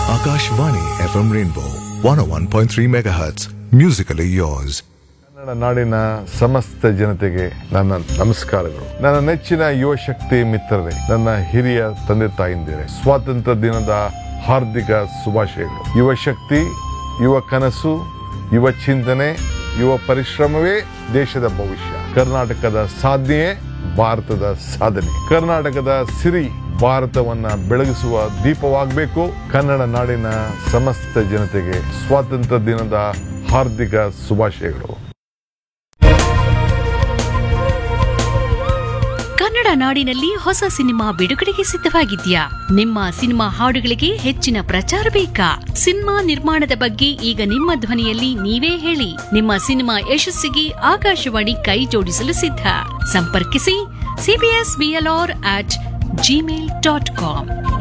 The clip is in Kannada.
Akashvani FM Rainbow 101.3 MHz. Musically yours. Kannada ನಾಡಿನ ಸಮಸ್ತ ಜನತೆಗೆ ನನ್ನ ನಮಸ್ಕಾರಗಳು ನನ್ನ ನೆಚ್ಚಿನ ಯುವ ಶಕ್ತಿ ಮಿತ್ರರೇ ನನ್ನ ಹಿರಿಯ ತಂದೆ ತಾಯಿಂದಿರೇ ಸ್ವಾತಂತ್ರ್ಯ ದಿನದ ಹಾರ್ದಿಕ ಶುಭಾಶಯಗಳು ಯುವ ಶಕ್ತಿ ಯುವ ಕನಸು ಯುವ ಚಿಂತನೆ ಯುವ ಪರಿಶ್ರಮವೇ ದೇಶದ ಭವಿಷ್ಯ ಕರ್ನಾಟಕದ ಸಾಧನೆಯೇ ಭಾರತದ ಸಾಧನೆ ಕರ್ನಾಟಕದ ಸಿರಿ ಭಾರತವನ್ನ ಬೆಳಗಿಸುವ ದೀಪವಾಗಬೇಕು ಕನ್ನಡ ನಾಡಿನ ಸಮಸ್ತ ಜನತೆಗೆ ಸ್ವಾತಂತ್ರ್ಯ ದಿನದ ಹಾರ್ದಿಕ ಶುಭಾಶಯಗಳು ಕನ್ನಡ ನಾಡಿನಲ್ಲಿ ಹೊಸ ಸಿನಿಮಾ ಬಿಡುಗಡೆಗೆ ಸಿದ್ಧವಾಗಿದ್ಯಾ ನಿಮ್ಮ ಸಿನಿಮಾ ಹಾಡುಗಳಿಗೆ ಹೆಚ್ಚಿನ ಪ್ರಚಾರ ಬೇಕಾ ಸಿನಿಮಾ ನಿರ್ಮಾಣದ ಬಗ್ಗೆ ಈಗ ನಿಮ್ಮ ಧ್ವನಿಯಲ್ಲಿ ನೀವೇ ಹೇಳಿ ನಿಮ್ಮ ಸಿನಿಮಾ ಯಶಸ್ಸಿಗೆ ಆಕಾಶವಾಣಿ ಕೈ ಜೋಡಿಸಲು ಸಿದ್ಧ ಸಂಪರ್ಕಿಸಿ CBS BLR at Gmail dot com